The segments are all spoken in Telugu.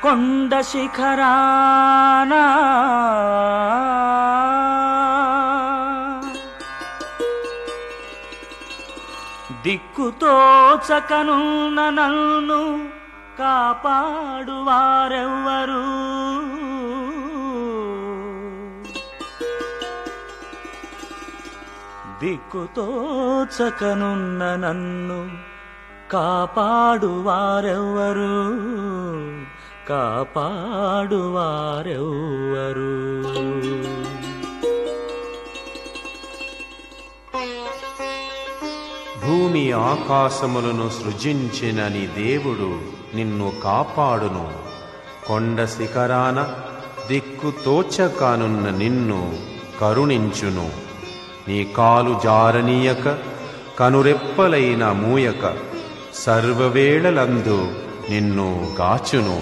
కొండ శిఖరానా దిక్కుతోచకనున్న నన్ను కాపాడు వారెవ్వరు దిక్కుతోచకనున్న నన్ను కాపాడు వారెవ్వరు కాపాడు వారెవ్వరు భూమి ఆకాశములను సృజించిన నీ దేవుడు నిన్ను కాపాడును కొండ శిఖరాన దిక్కు తోచకానున్న నిన్ను కరుణించును నీ కాలు జారనీయక కనురెప్పలైన మూయక సర్వవేళలందు నిన్ను గాచును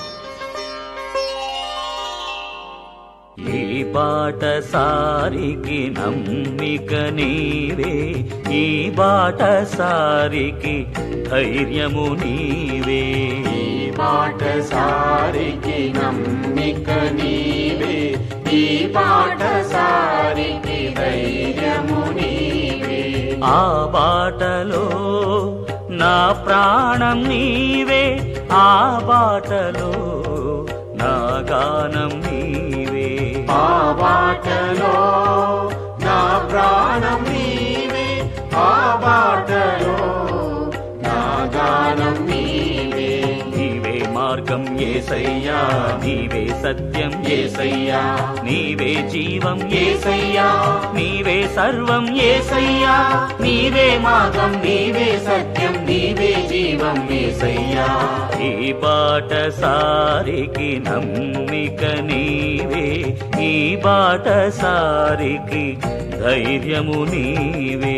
ఈ బాట సారికి నమ్మిక నీవే ఈ బాట సారికి ధైర్యము నీవే ఈ బాట సారికి నమ్మిక నీవే ఈ బాట సారికి ధైర్యము నీవే ఆ బాటలో నా ప్రాణం నీవే ఆ బాటలో నా గానం నీవే ఆ బాటలో నా ప్రాణం నీవే ఆ బాటలో నా గానం నీవే నీవే మార్గం ఏసయ్యా నీవే సత్యం ఏసయ్యా నీవే జీవం ఏసయ్యా నీవే సర్వం ఏసయ్యా నీవే మార్గం నీవే సత్యం నీవే జీవం ఏసయ్యా ఈ బాట సారికి నమ్మిక నీవే ఈ బాట సారికి ధైర్యము నీవే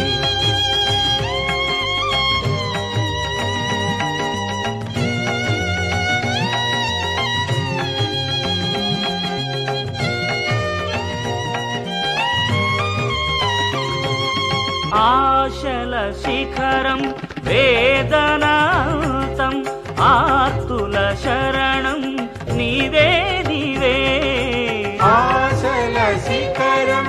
ఆశల శిఖరం వేదనాంతం ఆర్తుల శరణం నీవే నీవే ఆశల శిఖరం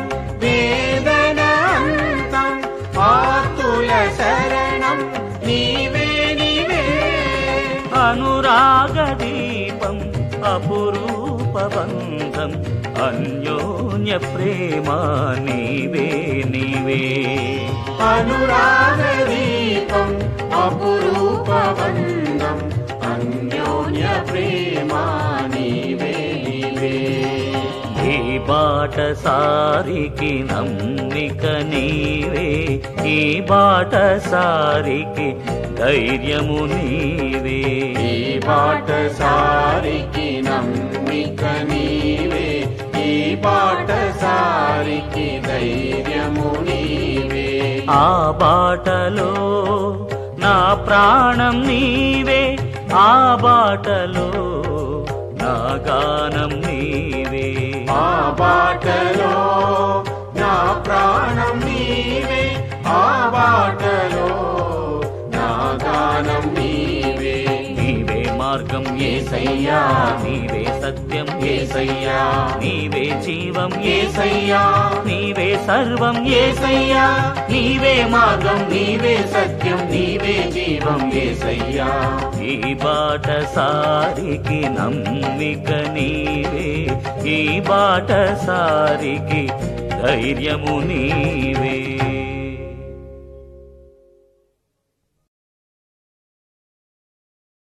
వేదనాంతం ఆతుల శరణం నీవే నీవే అనురాగ దీపం అపురూప బంధం అన్యోన్య ప్రేమ నీవే నీవే అనురాగ దీపం అపురూప బంధం అన్యోన్య ప్రేమ నీవే నీవే ఈ బాట సారికి నమ్మిక నీవే ఈ బాట సారికి ధైర్యము నీవే ఈ బాట సారికి నమ్మిక నీవే ఈ బాట సారికి ధైర్యము నీవే ఆ బాటలో నా ప్రాణం నీవే ఆ బాటలో నా గానం నీవే ఆ బాటలో నా ప్రాణం నీవే ఆ బాటలో నా గానం నీవే నీవే మార్గం ఏసయ్యా నీవే సత్యం ఏసయ్యా నీవే జీవం ఏసయ్యా నీవే సర్వం ఏసయ్యా నీవే మార్గం నీవే సత్యం నీవే జీవం ఏసయ్యా ఈ బాట సారికి నమ్మిక నీవే ఈ బాట సారికి ధైర్యము నీవే